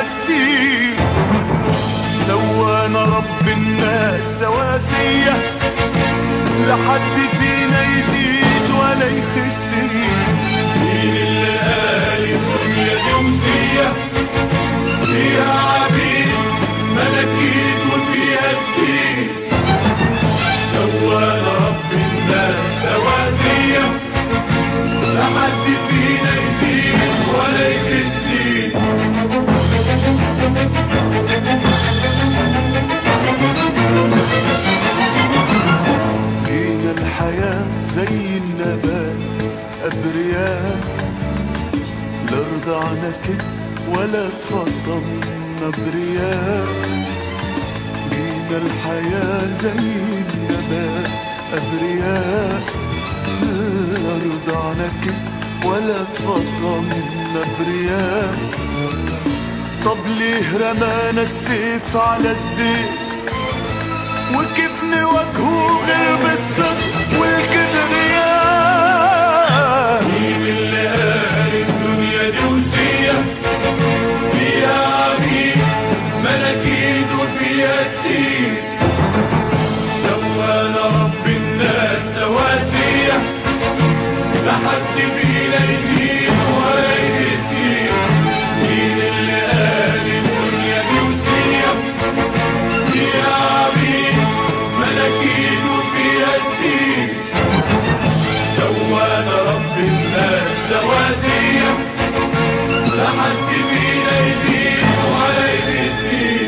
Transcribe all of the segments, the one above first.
السين سوانا رب الناس سواسية لحد فينا يزيد ولا يخس مين اللي قال الدنيا دي وزية فيها عبيد ملاكين وفيها السين سوانا رب الناس سواسية لحد فينا يزيد ولا يخس جينا الحياة زي النبات أبرياء لا رضعنا كده ولا تفضلنا برياء جينا الحياة زي النبات أبرياء لا رضعنا كده ولا تفضلنا برياء طب ليه رمانا السيف على الزيت وكيف نواجهه غير بالصدق والكبرياء مين اللي قال الدنيا دي وسية فيها عبيد ملاكين وفيها السين سوانا رب الناس سواسية لحد فينا يزيد ولا يزيد مين اللي قال الدنيا دي وسية فيها عبيد ملاكين وفيها السين سوانا رب الناس سواسية لحد فينا يزيد ولا يزيد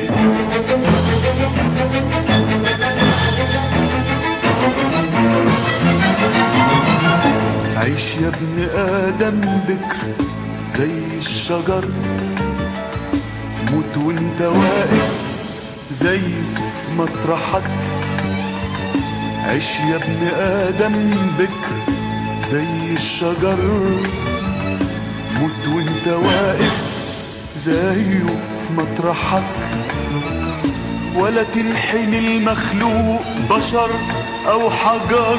عيش يا ابن آدم بكر زي الشجر موت وانت واقف زي في مطرحك عيش يا ابن آدم بكر زي الشجر موت وانت واقف زيه في مطرحك ولا تنحني المخلوق بشر أو حجر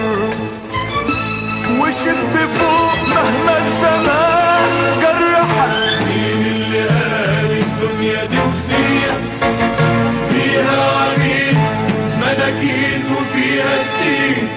وشب فوق مهما الزمان جرحك مين اللي قال الدنيا دي وسية فيها عبيد ملاكين وفيها السين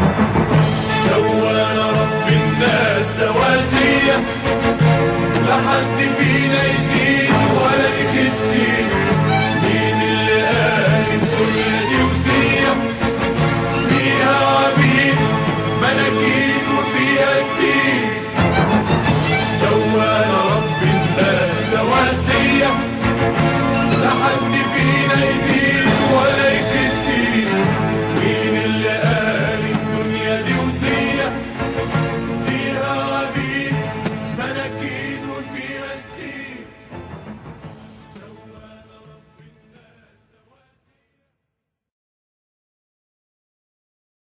سوانا رب الناس سواسية لحد فينا يزيد ولا يخسين مين اللي قال الدنيا دي وسية فيها عبيد ملاكين وفيها السين سوانا رب الناس سواسية لحد